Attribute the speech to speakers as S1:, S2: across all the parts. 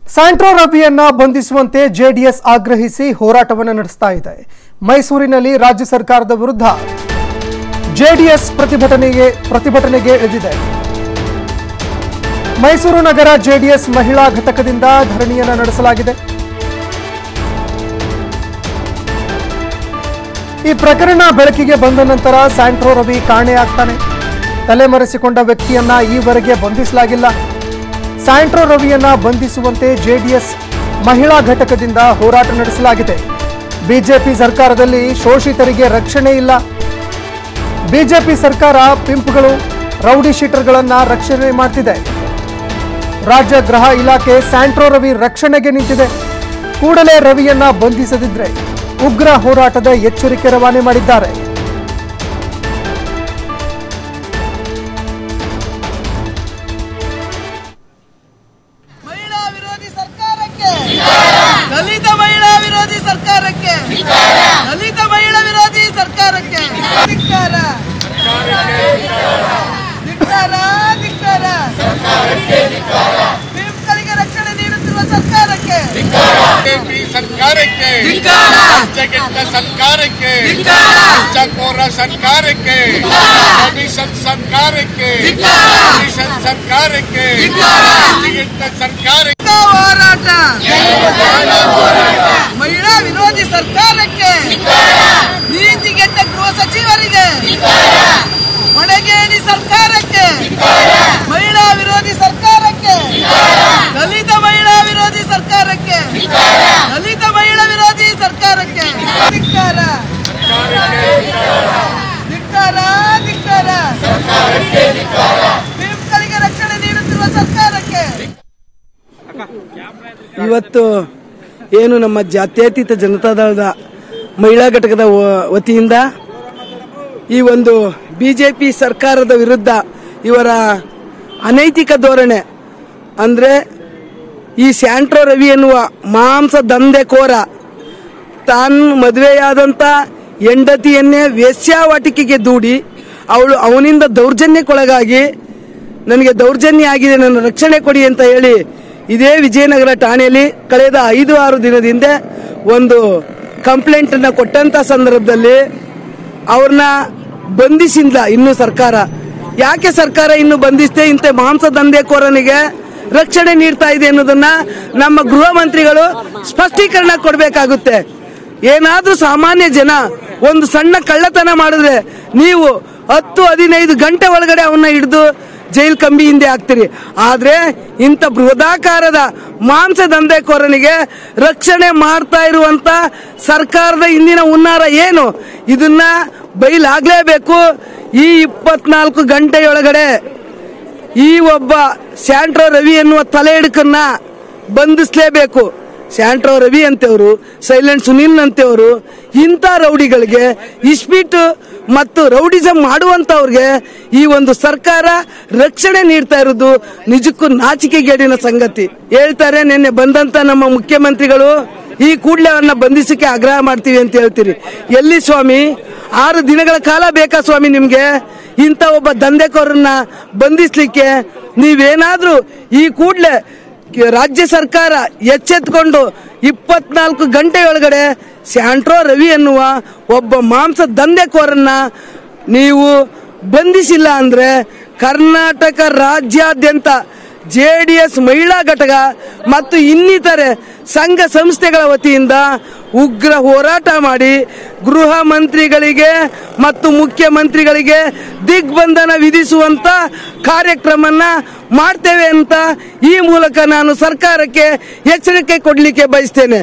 S1: Santro ರವಿಯನ್ನ ಬಂಧಿಸುವಂತೆ JDS ಆಗ್ರಹಿಸಿ ಹೋರಾಟವನ್ನು ನಡೆಸ್ತಾ ಇದೆ ಮೈಸೂರಿನಲ್ಲಿ ರಾಜ್ಯ ಸರ್ಕಾರದ ವಿರುದ್ಧ ಜೆಡಿಎಸ್ ಪ್ರತಿಭಟನೆಗೆ ಪ್ರತಿಭಟನೆಗೆ ಇಳಿದಿದೆ ಮೈಸೂರು ನಗರ ಜೆಡಿಎಸ್ ಮಹಿಳಾ ಘಟಕದಿಂದ ಧರಣಿಯನ್ನು ನಡೆಸಲಾಗಿದೆ ಈ ಪ್ರಕರಣ ಬೆಳಕಿಗೆ ಬಂದ ನಂತರ ಸ್ಯಾಂಟ್ರೋ ರವಿ ಕಾಣೆಯಾಗ್ತಾನೆ ತಲೆಮರೆಸಿಕೊಂಡ ವ್ಯಕ್ತಿಯನ್ನ ಈವರೆಗೆ ಬಂಧಿಸಲಾಗಿಲ್ಲ ಸ್ಯಾಂಟ್ರೋ ರವಿಯನ್ನ ಬಂಧಿಸುವಂತೆ ಜೆಡಿಎಸ್ ಮಹಿಳಾ ಘಟಕದಿಂದ ಹೋರಾಟ ನಡೆಸಲಾಗಿದೆ ಬಿಜೆಪಿ ಸರ್ಕಾರದಲ್ಲಿ ಶೋಷಿತರಿಗೆ ರಕ್ಷಣೆ ಇಲ್ಲ ಬಿಜೆಪಿ ಸರ್ಕಾರ ಪಿಂಪ್ಗಳು ರೌಡಿ ಶೀಟರ್ಗಳನ್ನ ರಕ್ಷಣೆ ಮಾಡ್ತಿದೆ ರಾಜ್ಯ ಗೃಹ ಇಲಾಖೆ ಸ್ಯಾಂಟ್ರೋ ರವಿ ರಕ್ಷಣೆಗೆ ನಿಂತಿದೆ ಕೂಡಲೇ ರವಿಯನ್ನ ಬಂಧಿಸದಿದ್ರೆ ಉಗ್ರ ಹೋರಾಟದ ಎಚ್ಚರಿಕೆ ರವಾನೆ ಮಾಡಿದ್ದಾರೆ
S2: ಮಹಿಳಾ ವಿರೋಧಿ ಸರ್ಕಾರಕ್ಕೆ ದಲಿತ ಮಹಿಳಾ ವಿರೋಧಿ ಸರ್ಕಾರಕ್ಕೆ ದಲಿತ ಮಹಿಳಾ ವಿರೋಧಿ ಸರ್ಕಾರಕ್ಕೆ ಧಿಕ್ಕಾರ ಧಿಕ್ಕಾರ ಧಿಕ್ಕಾರ ಪಿಂಪ್ಗಳಿಗೆ ರಕ್ಷಣೆ ನೀಡುತ್ತಿರುವ ಸರ್ಕಾರಕ್ಕೆ
S3: ಬಿಜೆಪಿ ಸರ್ಕಾರಕ್ಕೆ ರಾಜ್ಯಗೆಟ್ಟ ಸರ್ಕಾರಕ್ಕೆ ಲಂಚಕೋರ ಸರ್ಕಾರಕ್ಕೆ ಕಮಿಷನ್ ಸರ್ಕಾರಕ್ಕೆ ಕಮಿಷನ್ ಸರ್ಕಾರಕ್ಕೆ ರಾಜ್ಯಗೆಟ್ಟ ಸರ್ಕಾರಕ್ಕೆ
S2: ಹೋರಾಟ ಮಹಿಳಾ ವಿರೋಧಿ ಸರ್ಕಾರಕ್ಕೆ ನೀತಿಗೆಟ್ಟ ಗೃಹ ಸಚಿವರಿಗೆ ಒಣಗೇಡಿ ಸರ್ಕಾರಕ್ಕೆ ಮಹಿಳಾ ವಿರೋಧಿ ಸರ್ಕಾರಕ್ಕೆ ದಲಿತ ಮಹಿಳಾ ವಿರೋಧಿ ಸರ್ಕಾರಕ್ಕೆ ದಲಿತ ಮಹಿಳಾ ವಿರೋಧಿ ಸರ್ಕಾರಕ್ಕೆ ಧಿಕ್ಕಾರ ಧಿಕ್ಕಾರ ಧಿಕ್ಕಾರ ಪಿಂಪ್ಗಳಿಗೆ ರಕ್ಷಣೆ ನೀಡುತ್ತಿರುವ ಸರ್ಕಾರಕ್ಕೆ
S4: ಇವತ್ತು ಏನು ನಮ್ಮ ಜಾತ್ಯತೀತ ಜನತಾದಳದ ಮಹಿಳಾ ಘಟಕದ ವ- ವತಿಯಿಂದ ಈ ಒಂದು ಬಿಜೆಪಿ ಸರ್ಕಾರದ ವಿರುದ್ಧ ಇವರ ಅನೈತಿಕ ಧೋರಣೆ ಅಂದರೆ ಈ ಸ್ಯಾಂಟ್ರೋ ರವಿ ಎನ್ನುವ ಮಾಂಸ ದಂಧೆಕೋರ ತಾನು ಮದುವೆಯಾದಂಥ ಹೆಂಡತಿಯನ್ನೇ ವೇಶ್ಯಾವಾಟಿಕೆಗೆ ದೂಡಿ ಅವಳು ಅವನಿಂದ ದೌರ್ಜನ್ಯಕ್ಕೊಳಗಾಗಿ ನನಗೆ ದೌರ್ಜನ್ಯ ಆಗಿದೆ ನನ್ನ ರಕ್ಷಣೆ ಕೊಡಿ ಅಂತ ಹೇಳಿ ಇದೇ ವಿಜಯನಗರ ಠಾಣೆಯಲ್ಲಿ ಕಳೆದ ಐದು ಆರು ದಿನದಿಂದ ಒಂದು ಕಂಪ್ಲೇಂಟ್ ಅನ್ನ ಕೊಟ್ಟಂತ ಸಂದರ್ಭದಲ್ಲಿ ಅವ್ರನ್ನ ಬಂಧಿಸಿಲ್ಲ ಇನ್ನು ಸರ್ಕಾರ ಯಾಕೆ ಸರ್ಕಾರ ಇನ್ನು ಬಂಧಿಸದೆ ಇಂಥ ಮಾಂಸ ದಂಧೆಕೋರನಿಗೆ ರಕ್ಷಣೆ ನೀಡ್ತಾ ಇದೆ ಅನ್ನೋದನ್ನ ನಮ್ಮ ಗೃಹ ಮಂತ್ರಿಗಳು ಸ್ಪಷ್ಟೀಕರಣ ಕೊಡಬೇಕಾಗುತ್ತೆ ಏನಾದ್ರೂ ಸಾಮಾನ್ಯ ಜನ ಒಂದು ಸಣ್ಣ ಕಳ್ಳತನ ಮಾಡಿದ್ರೆ ನೀವು ಹತ್ತು ಹದಿನೈದು ಗಂಟೆ ಒಳಗಡೆ ಅವನ್ನ ಹಿಡಿದು ಜೈಲ್ ಕಂಬಿ ಹಿಂದೆ ಹಾಕ್ತೀರಿ ಆದ್ರೆ ಇಂಥ ಬೃಹದಾಕಾರದ ಮಾಂಸ ದಂಧೆಕೋರನಿಗೆ ರಕ್ಷಣೆ ಮಾಡ್ತಾ ಇರುವಂತ ಸರ್ಕಾರದ ಇಂದಿನ ಹುನ್ನಾರ ಏನು ಇದನ್ನ ಬಯಲಾಗ್ಲೇಬೇಕು ಈ ಇಪ್ಪತ್ನಾಲ್ಕು ಗಂಟೆಯೊಳಗಡೆ ಈ ಒಬ್ಬ ಸ್ಯಾಂಟ್ರೋ ರವಿ ಎನ್ನುವ ತಲೆ ಹಿಡ್ಕನ್ನ ಬಂಧಿಸಲೇಬೇಕು ಸ್ಯಾಂಟ್ರೋ ರವಿ ಅಂತೇವರು ಸೈಲೆಂಟ್ ಸುನಿಲ್ ಅಂತೇವರು ಇಂಥ ರೌಡಿಗಳಿಗೆ ಇಸ್ಪೀಟ್ ಮತ್ತು ರೌಡಿಸಮ್ ಮಾಡುವಂತವ್ರಿಗೆ ಈ ಒಂದು ಸರ್ಕಾರ ರಕ್ಷಣೆ ನೀಡ್ತಾ ಇರೋದು ನಿಜಕ್ಕೂ ನಾಚಿಕೆಗೇಡಿನ ಸಂಗತಿ ಹೇಳ್ತಾರೆ ನಿನ್ನೆ ಬಂದಂತ ನಮ್ಮ ಮುಖ್ಯಮಂತ್ರಿಗಳು ಈ ಕೂಡಲೇ ಅವನ್ನ ಬಂಧಿಸಕ್ಕೆ ಆಗ್ರಹ ಮಾಡ್ತೀವಿ ಅಂತ ಹೇಳ್ತೀರಿ ಎಲ್ಲಿ ಸ್ವಾಮಿ ಆರು ದಿನಗಳ ಕಾಲ ಬೇಕಾ ಸ್ವಾಮಿ ನಿಮ್ಗೆ ಇಂಥ ಒಬ್ಬ ದಂಧೆಕೋರನ್ನ ಬಂಧಿಸ್ಲಿಕ್ಕೆ ನೀವೇನಾದ್ರೂ ಈ ಕೂಡಲೇ ರಾಜ್ಯ ಸರ್ಕಾರ ಎಚ್ಚೆತ್ಕೊಂಡು ಇಪ್ಪತ್ನಾಲ್ಕು ಗಂಟೆಯೊಳಗಡೆ ಸ್ಯಾಂಟ್ರೋ ರವಿ ಎನ್ನುವ ಒಬ್ಬ ಮಾಂಸ ದಂಧೆಕೋರನ್ನ ನೀವು ಬಂಧಿಸಿಲ್ಲ ಅಂದ್ರೆ ಕರ್ನಾಟಕ ರಾಜ್ಯಾದ್ಯಂತ ಜೆಡಿಎಸ್ ಮಹಿಳಾ ಘಟಕ ಮತ್ತು ಇನ್ನಿತರೆ ಸಂಘ ಸಂಸ್ಥೆಗಳ ವತಿಯಿಂದ ಉಗ್ರ ಹೋರಾಟ ಮಾಡಿ ಗೃಹ ಮಂತ್ರಿಗಳಿಗೆ ಮತ್ತು ಮುಖ್ಯಮಂತ್ರಿಗಳಿಗೆ ದಿಗ್ಬಂಧನ ವಿಧಿಸುವಂತ ಕಾರ್ಯಕ್ರಮನ ಮಾಡ್ತೇವೆ ಅಂತ ಈ ಮೂಲಕ ನಾನು ಸರ್ಕಾರಕ್ಕೆ ಎಚ್ಚರಿಕೆ ಕೊಡಲಿಕ್ಕೆ ಬಯಸ್ತೇನೆ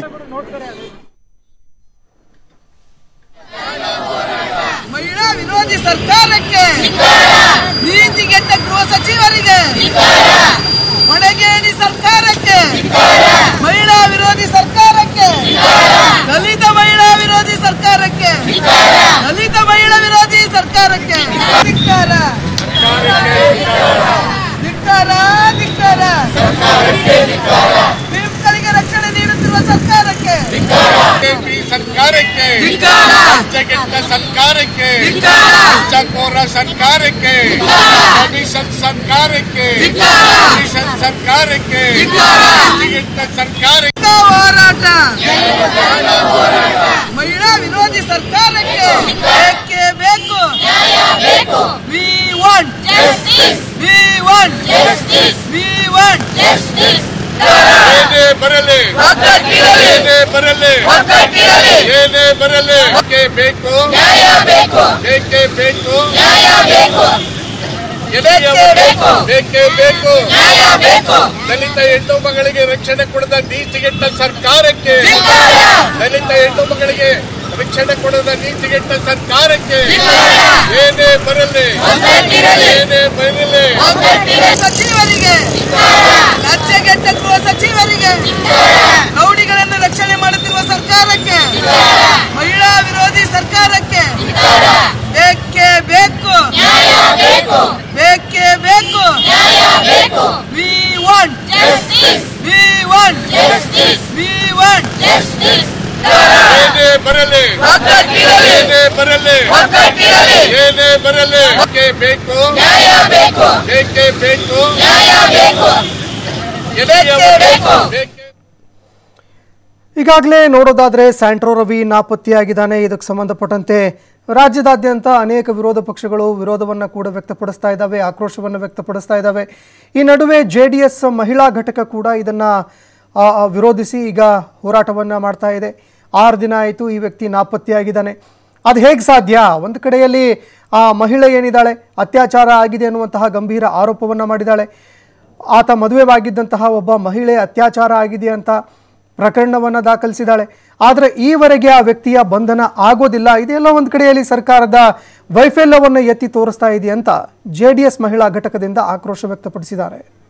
S2: ಮಹಿಳಾ ವಿರೋಧಿ ಸರ್ಕಾರಕ್ಕೆ ನೀತಿಗೆಟ್ಟ ಗೃಹ ಸಚಿವರಿಗೆ ಒಣಗೇಡಿ ಸರ್ಕಾರಕ್ಕೆ ಮಹಿಳಾ ವಿರೋಧಿ ಸರ್ಕಾರಕ್ಕೆ ದಲಿತ ಮಹಿಳಾ ವಿರೋಧಿ ಸರ್ಕಾರಕ್ಕೆ ದಲಿತ ಮಹಿಳಾ ವಿರೋಧಿ ಸರ್ಕಾರಕ್ಕೆ ಧಿಕ್ಕಾರ ಧಿಕ್ಕಾರ ಧಿಕ್ಕಾರ ಪಿಂಪ್ಗಳಿಗೆ ರಕ್ಷಣೆ ನೀಡುತ್ತಿರುವ ಸರ್ಕಾರಕ್ಕೆ
S3: ಬಿಜೆಪಿ ಸರ್ಕಾರಕ್ಕೆ ರಾಜ್ಯಗೆಟ್ಟ ಸರ್ಕಾರಕ್ಕೆ ಲಂಚಕೋರ ಸರ್ಕಾರಕ್ಕೆ ಕಮಿಷನ್ ಸರ್ಕಾರಕ್ಕೆ ಕಮಿಷನ್ ಸರ್ಕಾರಕ್ಕೆ ರಾಜ್ಯಗೆಟ್ಟ ಸರ್ಕಾರಕ್ಕೆ
S2: we want we want we want
S3: ಏನೇ ಬರಲಿ ಏನೇ ಬರಲಿ ಏನೇ ಬರಲಿ ಏಕೆ ಬೇಕು ಏಕೆ ಬೇಕು ಬೇಕೇ ಬೇಕು ದಲಿತ ಹೆಣ್ಣು ಮಗಳಿಗೆ ರಕ್ಷಣೆ ಕೊಡದ ನೀತಿಗೆಟ್ಟ ಸರ್ಕಾರಕ್ಕೆ ದಲಿತ ಹೆಣ್ಣು ಮಗಳಿಗೆ ರಕ್ಷಣೆ ಕೊಡದ ನೀತಿಗೆಟ್ಟ ಸರ್ಕಾರಕ್ಕೆ ಏನೇ ಬರಲಿ ಏನೇ ಬರಲಿ
S2: ಸಚಿವರಿಗೆ ರಾಜ್ಯಗೆಟ್ಟ ಗೃಹ ಸಚಿವರಿಗೆ ರೌಡಿಗಳನ್ನು ರಕ್ಷಣೆ ಮಾಡುತ್ತಿರುವ ಸರ್ಕಾರಕ್ಕೆ ಮಹಿಳಾ ವಿರೋಧಿ ಸರ್ಕಾರಕ್ಕೆ ಬೇಕೇ ಬೇಕು ಬೇಕೇ ಬೇಕು we want we want we want
S3: ಏನೇ ಬರಲಿ ಏನೇ ಬರಲಿ ಏನೇ ಬರಲಿ ಏಕೆ ಬೇಕು ಏಕೆ ಬೇಕು ಬೇಕೇ
S1: ಈಗಾಗಲೇ ನೋಡೋದಾದ್ರೆ ಸ್ಯಾಂಟ್ರೋ ರವಿ ನಾಪತ್ತೆಯಾಗಿದ್ದಾನೆ ಇದಕ್ಕೆ ಸಂಬಂಧಪಟ್ಟಂತೆ ರಾಜ್ಯದಾದ್ಯಂತ ಅನೇಕ ವಿರೋಧ ಪಕ್ಷಗಳು ವಿರೋಧವನ್ನು ಕೂಡ ವ್ಯಕ್ತಪಡಿಸ್ತಾ ಇದ್ದಾವೆ ಆಕ್ರೋಶವನ್ನು ವ್ಯಕ್ತಪಡಿಸ್ತಾ ಇದ್ದಾವೆ ಈ ನಡುವೆ ಜೆ ಡಿ ಎಸ್ ಮಹಿಳಾ ಘಟಕ ಕೂಡ ಇದನ್ನು ವಿರೋಧಿಸಿ ಈಗ ಹೋರಾಟವನ್ನು ಮಾಡ್ತಾ ಇದೆ ಆರು ದಿನ ಆಯಿತು ಈ ವ್ಯಕ್ತಿ ನಾಪತ್ತೆಯಾಗಿದ್ದಾನೆ ಅದು ಹೇಗೆ ಸಾಧ್ಯ ಒಂದು ಕಡೆಯಲ್ಲಿ ಆ ಮಹಿಳೆ ಏನಿದ್ದಾಳೆ ಅತ್ಯಾಚಾರ ಆಗಿದೆ ಅನ್ನುವಂತಹ ಗಂಭೀರ ಆರೋಪವನ್ನು ಮಾಡಿದ್ದಾಳೆ ಆತ ಮದುವೆವಾಗಿದ್ದಂತಹ ಒಬ್ಬ ಮಹಿಳೆ ಅತ್ಯಾಚಾರ ಆಗಿದೆ ಅಂತ ಪ್ರಕರಣವನ್ನು ದಾಖಲಿಸಿದ್ದಾಳೆ ಆದರೆ ಈವರೆಗೆ ಆ ವ್ಯಕ್ತಿಯ ಬಂಧನ ಆಗೋದಿಲ್ಲ ಇದೆಲ್ಲ ಒಂದು ಕಡೆಯಲ್ಲಿ ಸರ್ಕಾರದ ವೈಫಲ್ಯವನ್ನು ಎತ್ತಿ ತೋರಿಸ್ತಾ ಇದೆ ಅಂತ ಜೆ ಡಿ ಎಸ್ ಮಹಿಳಾ ಘಟಕದಿಂದ ಆಕ್ರೋಶ ವ್ಯಕ್ತಪಡಿಸಿದ್ದಾರೆ